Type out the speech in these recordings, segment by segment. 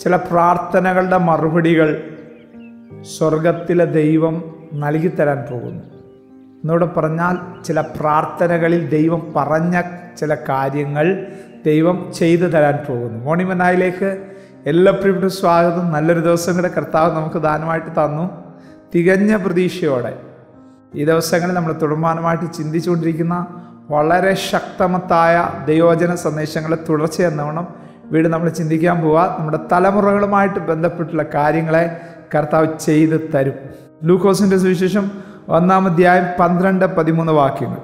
ചില പ്രാർത്ഥനകളുടെ മറുപടികൾ സ്വർഗത്തിലെ ദൈവം നൽകിത്തരാൻ പോകുന്നു എന്നോട് പറഞ്ഞാൽ ചില പ്രാർത്ഥനകളിൽ ദൈവം പറഞ്ഞ ചില കാര്യങ്ങൾ ദൈവം ചെയ്തു തരാൻ പോകുന്നു മോണിമനായിലേക്ക് എല്ലാ പ്രിയപ്പെട്ട സ്വാഗതം നല്ലൊരു ദിവസം കൂടെ കർത്താവ് നമുക്ക് ദാനമായിട്ട് തന്നു തികഞ്ഞ പ്രതീക്ഷയോടെ ഈ ദിവസങ്ങളിൽ നമ്മൾ തുടർമാനമായിട്ട് ചിന്തിച്ചുകൊണ്ടിരിക്കുന്ന വളരെ ശക്തമത്തായ ദൈവോചന സന്ദേശങ്ങളെ തുടർച്ച എന്നവണ്ണം വീട് നമ്മൾ ചിന്തിക്കാൻ പോവാ നമ്മുടെ തലമുറകളുമായിട്ട് ബന്ധപ്പെട്ടുള്ള കാര്യങ്ങളെ കർത്താവ് ചെയ്ത് തരും ലൂക്കോസിൻ്റെ സുവിശേഷം ഒന്നാം അധ്യായം പന്ത്രണ്ട് പതിമൂന്ന് വാക്യങ്ങൾ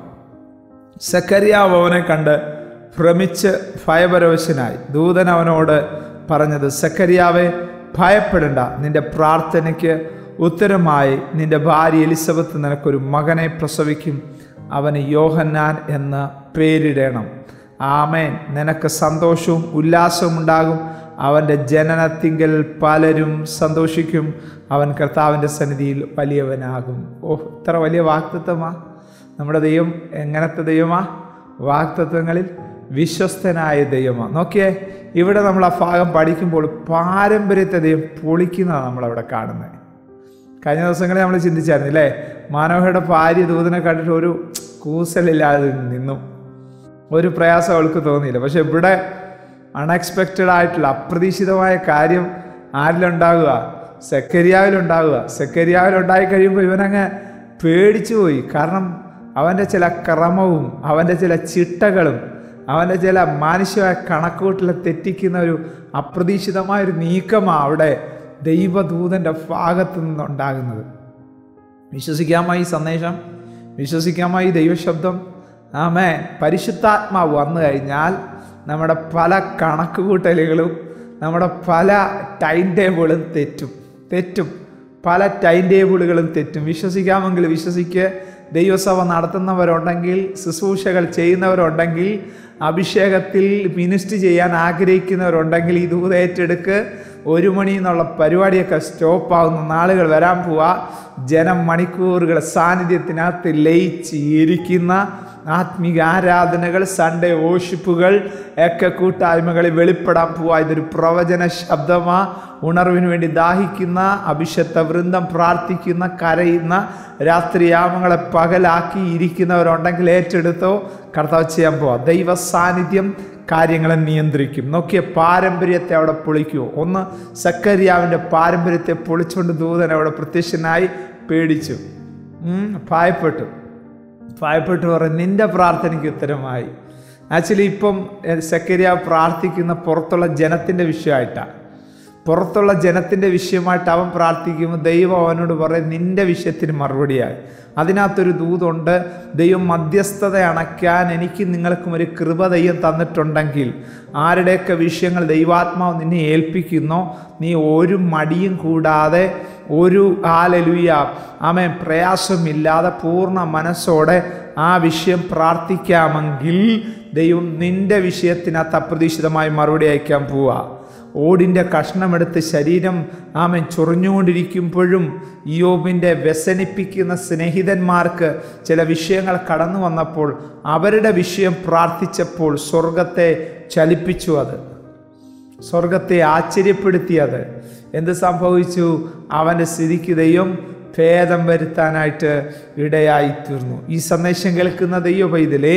സക്കരിയാവ് അവനെ കണ്ട് ഭ്രമിച്ച് ഭയപരവശനായി ദൂതൻ അവനോട് പറഞ്ഞത് സക്കരിയാവെ ഭയപ്പെടേണ്ട നിന്റെ പ്രാർത്ഥനയ്ക്ക് ഉത്തരമായി നിന്റെ ഭാര്യ എലിസബത്ത് നിനക്കൊരു മകനെ പ്രസവിക്കും അവന് യോഹന്നാൻ എന്ന് പേരിടണം ആമേൻ നിനക്ക് സന്തോഷവും ഉല്ലാസവും ഉണ്ടാകും അവൻ്റെ ജനനത്തിങ്കൽ പലരും സന്തോഷിക്കും അവൻ കർത്താവിൻ്റെ സന്നിധിയിൽ വലിയവനാകും ഓ ഇത്ര വലിയ വാക്തത്വമാ നമ്മുടെ ദൈവം എങ്ങനത്തെ ദൈവമാ വാക്തത്വങ്ങളിൽ വിശ്വസ്തനായ ദൈവമാണ് നോക്കിയേ ഇവിടെ നമ്മൾ ആ ഭാഗം പഠിക്കുമ്പോൾ പാരമ്പര്യത്തെ ദൈവം പൊളിക്കുന്നതാണ് നമ്മളവിടെ കാണുന്നത് കഴിഞ്ഞ ദിവസങ്ങളിൽ നമ്മൾ ചിന്തിച്ചായിരുന്നു അല്ലേ മാനവയുടെ ഭാര്യ ദൂതനെ കണ്ടിട്ട് ഒരു കൂസലില്ലാതെ നിന്നു ഒരു പ്രയാസം അവൾക്ക് തോന്നിയില്ല പക്ഷെ ഇവിടെ അൺഎക്സ്പെക്റ്റഡ് ആയിട്ടുള്ള അപ്രതീക്ഷിതമായ കാര്യം ആരിലുണ്ടാകുക സെക്കരിയാവിലുണ്ടാകുക സെക്കരിയാവിലുണ്ടായി കഴിയുമ്പോൾ ഇവനങ്ങ് പേടിച്ചു പോയി കാരണം അവൻ്റെ ചില ക്രമവും അവൻ്റെ ചില ചിട്ടകളും അവൻ്റെ ചില മാനുഷ്യമായ കണക്കൂട്ടിലെ തെറ്റിക്കുന്ന ഒരു അപ്രതീക്ഷിതമായൊരു നീക്കമാണ് അവിടെ ദൈവദൂതൻ്റെ ഭാഗത്തു നിന്നുണ്ടാകുന്നത് വിശ്വസിക്കാമോ ഈ സന്ദേശം വിശ്വസിക്കാമോ ഈ ദൈവശബ്ദം ആമേ പരിശുദ്ധാത്മാവ് വന്നു കഴിഞ്ഞാൽ നമ്മുടെ പല കണക്കുകൂട്ടലുകളും നമ്മുടെ പല ടൈം ടേബിളും തെറ്റും തെറ്റും പല ടൈം ടേബിളുകളും തെറ്റും വിശ്വസിക്കാമെങ്കിൽ വിശ്വസിക്ക് ദൈവസഭ നടത്തുന്നവരുണ്ടെങ്കിൽ ശുശ്രൂഷകൾ ചെയ്യുന്നവരുണ്ടെങ്കിൽ അഭിഷേകത്തിൽ മിനിസ്റ്റ് ചെയ്യാൻ ആഗ്രഹിക്കുന്നവരുണ്ടെങ്കിൽ ഈ ദൂത ഏറ്റെടുക്ക് ഒരു മണി എന്നുള്ള പരിപാടിയൊക്കെ സ്റ്റോപ്പാകുന്ന നാളുകൾ വരാൻ പോവാ ജനം മണിക്കൂറുകൾ സാന്നിധ്യത്തിനകത്ത് ലയിച്ച് ഇരിക്കുന്ന ആത്മീക ആരാധനകൾ സൺഡേ ഓഷിപ്പുകൾ ഒക്കെ കൂട്ടായ്മകളിൽ വെളിപ്പെടാൻ പോവാ ഇതൊരു പ്രവചന ശബ്ദമാ ഉണർവിന് വേണ്ടി ദാഹിക്കുന്ന അഭിഷത്ത വൃന്ദം പ്രാർത്ഥിക്കുന്ന കരയുന്ന രാത്രിയാമങ്ങളെ പകലാക്കി ഇരിക്കുന്നവരുണ്ടെങ്കിൽ ഏറ്റെടുത്തോ കർത്താവ് ചെയ്യാൻ പോവാ ദൈവ സാന്നിധ്യം കാര്യങ്ങളെ നിയന്ത്രിക്കും നോക്കിയ പാരമ്പര്യത്തെ അവിടെ പൊളിക്കുമോ ഒന്ന് സക്കരിയാവിൻ്റെ പാരമ്പര്യത്തെ പൊളിച്ചുകൊണ്ട് ദൂതൻ അവിടെ പ്രത്യക്ഷനായി പേടിച്ചു ഉം, ഭയപ്പെട്ടു ഭയപ്പെട്ടു പറയും നിന്റെ പ്രാർത്ഥനയ്ക്ക് ഉത്തരമായി ആക്ച്വലി ഇപ്പം സക്കരിയ പ്രാർത്ഥിക്കുന്ന പുറത്തുള്ള ജനത്തിൻ്റെ വിഷയമായിട്ടാണ് പുറത്തുള്ള ജനത്തിൻ്റെ വിഷയമായിട്ട് അവൻ പ്രാർത്ഥിക്കുമ്പോൾ ദൈവം അവനോട് പറയും നിന്റെ വിഷയത്തിന് മറുപടിയായി അതിനകത്തൊരു ദൂതുണ്ട് ദൈവം മധ്യസ്ഥത അണയ്ക്കാൻ എനിക്ക് നിങ്ങൾക്കും ഒരു കൃപ ദൈവം തന്നിട്ടുണ്ടെങ്കിൽ ആരുടെയൊക്കെ വിഷയങ്ങൾ ദൈവാത്മാവ് നിന്നെ ഏൽപ്പിക്കുന്നോ നീ ഒരു മടിയും കൂടാതെ ഒരു ആലലുയ ആമേ പ്രയാസമില്ലാതെ പൂർണ്ണ മനസ്സോടെ ആ വിഷയം പ്രാർത്ഥിക്കാമെങ്കിൽ ദൈവം നിന്റെ വിഷയത്തിനകത്ത് അപ്രതീക്ഷിതമായി മറുപടി അയക്കാൻ പോവുക ഓടിൻ്റെ കഷ്ണമെടുത്ത് ശരീരം ആമൻ ചൊറിഞ്ഞുകൊണ്ടിരിക്കുമ്പോഴും യോബിൻ്റെ വ്യസനിപ്പിക്കുന്ന സ്നേഹിതന്മാർക്ക് ചില വിഷയങ്ങൾ കടന്നു വന്നപ്പോൾ അവരുടെ വിഷയം പ്രാർത്ഥിച്ചപ്പോൾ സ്വർഗത്തെ ചലിപ്പിച്ചു അത് സ്വർഗത്തെ ആശ്ചര്യപ്പെടുത്തിയത് എന്ത് സംഭവിച്ചു അവൻ്റെ സ്ഥിതിക്ക് ദൈവം ഭേദം വരുത്താനായിട്ട് ഇടയായി തീർന്നു ഈ സന്ദേശം കേൾക്കുന്ന ദൈവ പൈതലേ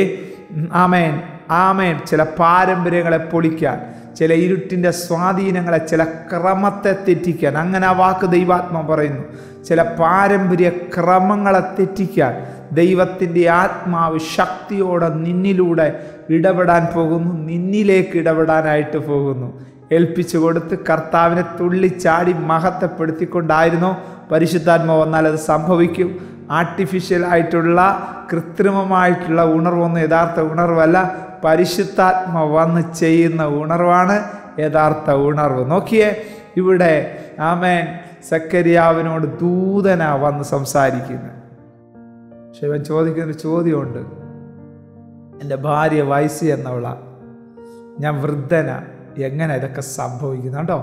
ആമേൻ ആമേൻ ചില പാരമ്പര്യങ്ങളെ പൊളിക്കാൻ ചില ഇരുട്ടിൻ്റെ സ്വാധീനങ്ങളെ ചില ക്രമത്തെ തെറ്റിക്കാൻ അങ്ങനെ ആ വാക്ക് ദൈവാത്മ പറയുന്നു ചില പാരമ്പര്യ ക്രമങ്ങളെ തെറ്റിക്കാൻ ദൈവത്തിൻ്റെ ആത്മാവ് ശക്തിയോടെ നിന്നിലൂടെ ഇടപെടാൻ പോകുന്നു നിന്നിലേക്ക് ഇടപെടാനായിട്ട് പോകുന്നു ഏൽപ്പിച്ചു കൊടുത്ത് കർത്താവിനെ തുള്ളിച്ചാടി മഹത്വപ്പെടുത്തിക്കൊണ്ടായിരുന്നു പരിശുദ്ധാത്മാവ് വന്നാൽ അത് സംഭവിക്കും ആർട്ടിഫിഷ്യൽ ആയിട്ടുള്ള കൃത്രിമമായിട്ടുള്ള ഉണർവൊന്നും യഥാർത്ഥ ഉണർവല്ല പരിശുദ്ധാത്മ വന്ന് ചെയ്യുന്ന ഉണർവാണ് യഥാർത്ഥ ഉണർവ് നോക്കിയേ ഇവിടെ ആമേൻ സക്കരിയാവിനോട് ദൂതന വന്ന് സംസാരിക്കുന്നത് പക്ഷെ ഇവൻ ചോദിക്കുന്നൊരു ചോദ്യമുണ്ട് എൻ്റെ ഭാര്യ വയസ്സ് എന്നവള ഞാൻ വൃദ്ധന എങ്ങനെ ഇതൊക്കെ സംഭവിക്കുന്നു കേട്ടോ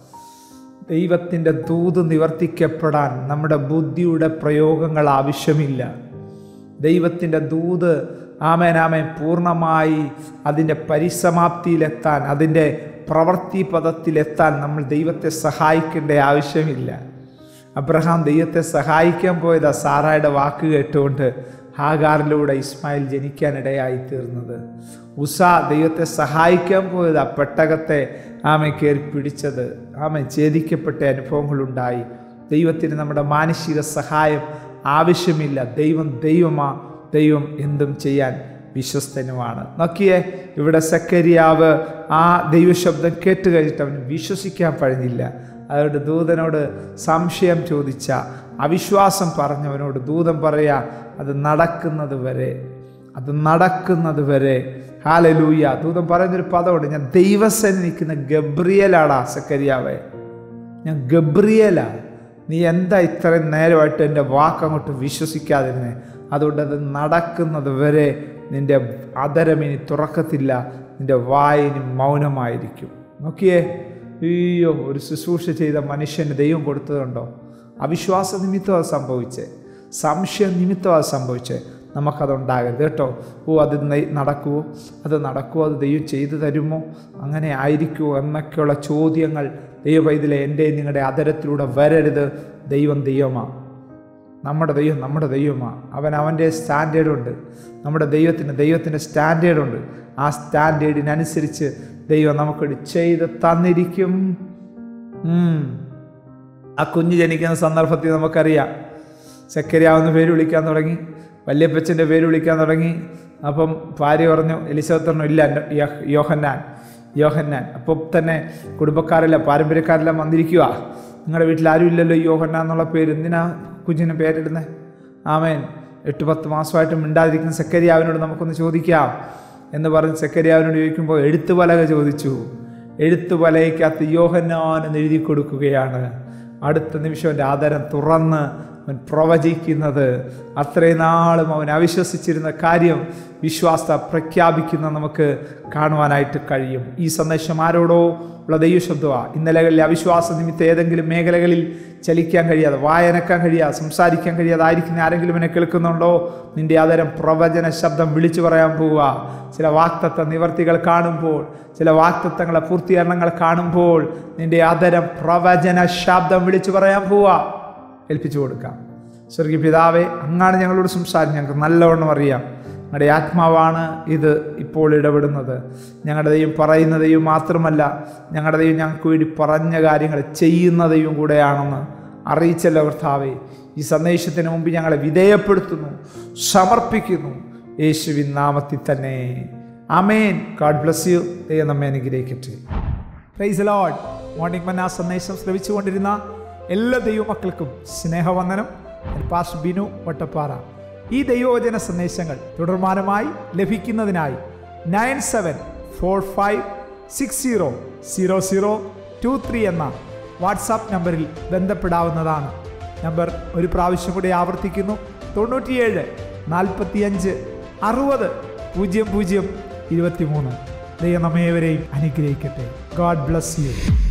ദൈവത്തിൻ്റെ ദൂത് നിവർത്തിക്കപ്പെടാൻ നമ്മുടെ ബുദ്ധിയുടെ പ്രയോഗങ്ങൾ ആവശ്യമില്ല ദൈവത്തിൻ്റെ ദൂത് ആമേൻ ആമേൻ പൂർണ്ണമായി അതിൻ്റെ പരിസമാപ്തിയിലെത്താൻ അതിൻ്റെ പ്രവൃത്തി പദത്തിലെത്താൻ നമ്മൾ ദൈവത്തെ സഹായിക്കേണ്ട ആവശ്യമില്ല അബ്രഹാം ദൈവത്തെ സഹായിക്കാൻ പോയതാ സാറായുടെ വാക്ക് കേട്ടുകൊണ്ട് ഹാഗാറിലൂടെ ഇസ്മായിൽ ജനിക്കാനിടയായി തീർന്നത് ഉഷ ദൈവത്തെ സഹായിക്കാൻ പോയതാ പെട്ടകത്തെ ആമ കയറി പിടിച്ചത് ആമ ഛേദിക്കപ്പെട്ട അനുഭവങ്ങളുണ്ടായി ദൈവത്തിന് നമ്മുടെ മാനസിക സഹായം ആവശ്യമില്ല ദൈവം ദൈവമാ ദൈവം എന്തും ചെയ്യാൻ വിശ്വസ്തനുമാണ് നോക്കിയേ ഇവിടെ സക്കരിയാവ് ആ ദൈവശബ്ദം കേട്ട് കഴിഞ്ഞിട്ട് അവന് വിശ്വസിക്കാൻ കഴിഞ്ഞില്ല അതുകൊണ്ട് ദൂതനോട് സംശയം ചോദിച്ച അവിശ്വാസം പറഞ്ഞവനോട് ദൂതൻ പറയാ അത് നടക്കുന്നത് വരെ അത് നടക്കുന്നത് വരെ ഹാലലൂയ ദൂതൻ പറയുന്നൊരു പദമുണ്ട് ഞാൻ ദൈവസേന നിൽക്കുന്ന ഗബ്രിയലാടാ സക്കരിയാവേ ഞാൻ ഗബ്രിയലാ നീ എന്താ ഇത്രയും നേരമായിട്ട് എൻ്റെ വാക്കങ്ങോട്ട് വിശ്വസിക്കാതിരുന്നേ അതുകൊണ്ട് അത് നടക്കുന്നത് വരെ നിൻ്റെ അതരമിനി തുറക്കത്തില്ല നിൻ്റെ വായിന് മൗനമായിരിക്കും നോക്കിയേ അയ്യോ ഒരു ശുശ്രൂഷ ചെയ്ത മനുഷ്യന് ദൈവം കൊടുത്തതുണ്ടോ അവിശ്വാസ നിമിത്തം അത് സംഭവിച്ചേ സംശയ നിമിത്തം അത് സംഭവിച്ചേ നമുക്കതുണ്ടാകരുത് കേട്ടോ ഓ അത് ന- നടക്കുമോ അത് നടക്കുമോ അത് ദൈവം ചെയ്തു തരുമോ അങ്ങനെ ആയിരിക്കുമോ എന്നൊക്കെയുള്ള ചോദ്യങ്ങൾ ദൈവവൈദ്യലെ എൻ്റെ നിങ്ങളുടെ അതരത്തിലൂടെ വരരുത് ദൈവം ദൈവമാണ് നമ്മുടെ ദൈവം നമ്മുടെ ദൈവമാണ് അവൻ അവൻ്റെ സ്റ്റാൻഡേർഡുണ്ട് നമ്മുടെ ദൈവത്തിന് ദൈവത്തിൻ്റെ സ്റ്റാൻഡേർഡുണ്ട് ആ സ്റ്റാൻഡേർഡിനനുസരിച്ച് ദൈവം നമുക്കൊരു ചെയ്ത് തന്നിരിക്കും ഉം. ആ കുഞ്ഞ് ജനിക്കുന്ന സന്ദർഭത്തിൽ നമുക്കറിയാം ചക്കരിയാവുന്ന പേര് വിളിക്കാൻ തുടങ്ങി വല്യപ്പച്ചൻ്റെ പേര് വിളിക്കാൻ തുടങ്ങി അപ്പം ഭാര്യ പറഞ്ഞു എലിസബത്ത് പറഞ്ഞു ഇല്ല എൻ്റെ യോഹ- യോഹന്നാൻ യോഹന്നാൻ അപ്പോൾ തന്നെ കുടുംബക്കാരെല്ലാം പാരമ്പര്യക്കാരെല്ലാം വന്നിരിക്കുക നിങ്ങളുടെ വീട്ടിൽ ആരും ഇല്ലല്ലോ ഈ യോഹന്നാൻ എന്നുള്ള പേര് എന്തിനാ കുഞ്ഞിന് പേരിടുന്നത് ആമേൻ എട്ട് പത്ത് മാസമായിട്ട് മിണ്ടാതിരിക്കുന്ന സെക്കരിയാവിനോട് നമുക്കൊന്ന് ചോദിക്കാം എന്ന് പറഞ്ഞ് സെക്കരിയാവിനോട് ചോദിക്കുമ്പോൾ എഴുത്തുപലക ചോദിച്ചു എഴുത്തുപലയ്ക്കകത്ത് യോഹന്നാൻ എന്ന് എഴുതി കൊടുക്കുകയാണ് അടുത്ത നിമിഷം അവൻ്റെ ആദരം തുറന്ന് അവൻ പ്രവചിക്കുന്നത് അത്രയും നാളും അവൻ അവിശ്വസിച്ചിരുന്ന കാര്യം വിശ്വാസ പ്രഖ്യാപിക്കുന്ന നമുക്ക് കാണുവാനായിട്ട് കഴിയും ഈ സന്ദേശം ആരോടോ ഉള്ള ദൈവശബ്ദമാണ് ഇന്നലകളിൽ അവിശ്വാസ നിമിത്തം ഏതെങ്കിലും മേഖലകളിൽ ചലിക്കാൻ കഴിയാതെ വായനക്കാൻ കഴിയാതെ സംസാരിക്കാൻ കഴിയാതെ ആയിരിക്കുന്ന ആരെങ്കിലും എന്നെ കേൾക്കുന്നുണ്ടോ നിന്റെ ആദരം പ്രവചന ശബ്ദം വിളിച്ചു പറയാൻ പോവുക ചില വാക്തത്വ നിവർത്തികൾ കാണുമ്പോൾ ചില വാക്തത്വങ്ങളെ പൂർത്തീകരണങ്ങൾ കാണുമ്പോൾ നിന്റെ ആദരം പ്രവചന ശബ്ദം വിളിച്ചു പറയാൻ പോവുക ഏൽപ്പിച്ചു കൊടുക്കാം സ്വർഗീയ പിതാവെ അങ്ങാണ് ഞങ്ങളോട് സംസാരിച്ച് ഞങ്ങൾക്ക് നല്ലവണ്ണം അറിയാം ഞങ്ങളുടെ ആത്മാവാണ് ഇത് ഇപ്പോൾ ഇടപെടുന്നത് ഞങ്ങളുടെ ദൈവം പറയുന്ന ദൈവം മാത്രമല്ല ഞങ്ങളുടെ ദൈവം ഞങ്ങൾക്ക് വേണ്ടി പറഞ്ഞ കാര്യങ്ങൾ ചെയ്യുന്ന ദൈവം കൂടെയാണെന്ന് അറിയിച്ചല്ലോ കർത്താവെ ഈ സന്ദേശത്തിന് മുമ്പ് ഞങ്ങളെ വിധേയപ്പെടുത്തുന്നു സമർപ്പിക്കുന്നു യേശുവിൻ നാമത്തിൽ തന്നെ അമേൻ ഗാഡ് ബ്ലസ് യു ദൈവം നമ്മെ അനുഗ്രഹിക്കട്ടെ പ്രൈസ് ലോഡ് മോർണിംഗ് മന്ന സന്ദേശം ശ്രവിച്ചുകൊണ്ടിരുന്ന എല്ലാ ദൈവമക്കൾക്കും സ്നേഹവന്ദനം ഞാൻ പാസ് ബിനു വട്ടപ്പാറ ഈ ദൈവവചന സന്ദേശങ്ങൾ തുടർമാനമായി ലഭിക്കുന്നതിനായി nine seven four five six zero zero zero two three എന്ന വാട്സാപ്പ് നമ്പറിൽ ബന്ധപ്പെടാവുന്നതാണ് നമ്പർ ഒരു പ്രാവശ്യം കൂടി ആവർത്തിക്കുന്നു തൊണ്ണൂറ്റിയേഴ് നാൽപ്പത്തിയഞ്ച് അറുപത് പൂജ്യം പൂജ്യം ഇരുപത്തിമൂന്ന് ദൈവം നമ്മേവരെയും അനുഗ്രഹിക്കട്ടെ ഗോഡ് ബ്ലസ് യു